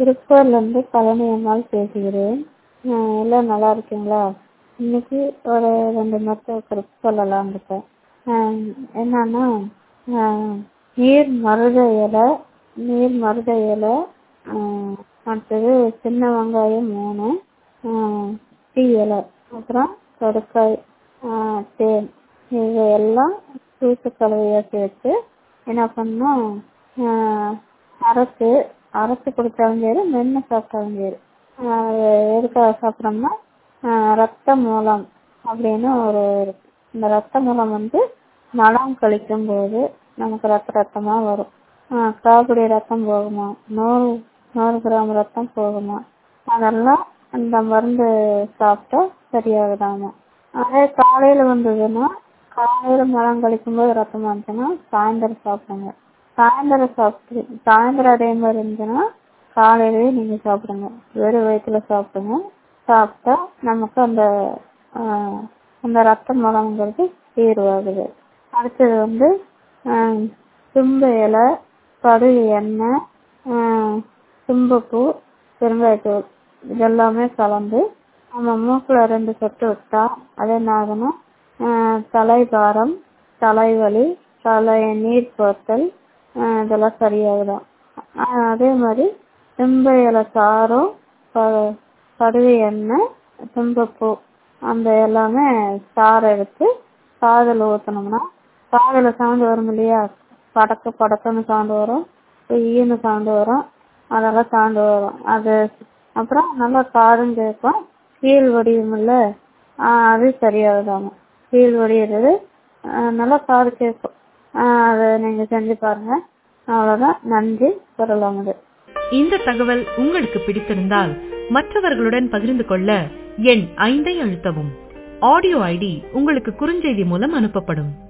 திருப்பூர்லேருந்து பழனி அம்மாள் பேசுகிறேன் எல்லாம் நல்லா இருக்கீங்களா இன்னைக்கு ஒரு ரெண்டு மருத்துவ குறிப்பு சொல்லலாம்னு இருக்கேன் என்னன்னா நீர் மருத இலை நீர் மருத இலை அடுத்தது சின்ன வெங்காயம் மூணு டீ இலை அப்புறம் கடுக்காய் தேன் இது எல்லாம் தூத்து கலவையாக சேர்த்து என்ன பண்ணணும் அரைச்சு அரைச்சு குடித்தாலும் சரி மென்று சாப்பிட்டாலும் சரி எதுக்காக சாப்பிட்றோம்னா ரத்த மூலம் அப்படின்னு ஒரு இந்த ரத்த மூலம் வந்து மலம் கழிக்கும் போது நமக்கு ரத்த ரத்தமாக வரும் கால்படி ரத்தம் போகுமா நூறு நூறு கிராம் ரத்தம் போகுமா அதெல்லாம் அந்த மருந்து சாப்பிட்டா சரியாகுதாமா அதே காலையில் வந்ததுன்னா காலையில் மலம் கழிக்கும் போது ரத்தம் வந்துச்சுன்னா சாயந்தரம் சாப்பிடுங்க சாயந்தரம் சாப்பிட்டு சாயந்தரம் அதே மாதிரி இருந்துச்சுன்னா காலையிலேயே நீங்கள் சாப்பிடுங்க வெறும் வயிற்றுல சாப்பிடுங்க சாப்பிட்டா நமக்கு அந்த அந்த ரத்த மலங்கிறது தீர்வாகுது அடுத்தது வந்து தும்பு இலை கடுகு எண்ணெய் தும்பப்பூ பெருங்காயத்தூள் இதெல்லாமே கலந்து நம்ம மூக்கில் ரெண்டு சொட்டு விட்டா அது என்ன ஆகுனா தலைபாரம் தலைவலி தலை நீர் கோர்த்தல் இதெல்லாம் சரியாகிடும் அதே மாதிரி தும்பை இலை சாறும் கடுகு எண்ணெய் தும்பப்பூ அந்த எல்லாமே சாறு எடுத்து காதில் ஊற்றினோம்னா காதில் சவுண்டு வரும் இல்லையா படக்கு படக்குன்னு சவுண்டு வரும் ஈன்னு சவுண்டு வரும் அதெல்லாம் சவுண்டு வரும் அது அப்புறம் நல்லா காதும் கேட்கும் கீழ் வடியுமில்ல அது சரியாகுதாங்க கீழ் வடிகிறது நல்லா காது கேட்கும் அதை நீங்கள் செஞ்சு பாருங்க அவ்வளோதான் நன்றி சொல்லலாமுது இந்த தகவல் உங்களுக்கு பிடித்திருந்தால் மற்றவர்களுடன் பகிர்ந்து கொள்ள எண் ஐந்தை அழுத்தவும் ஆடியோ ஐடி உங்களுக்கு குறுஞ்செய்தி மூலம் அனுப்பப்படும்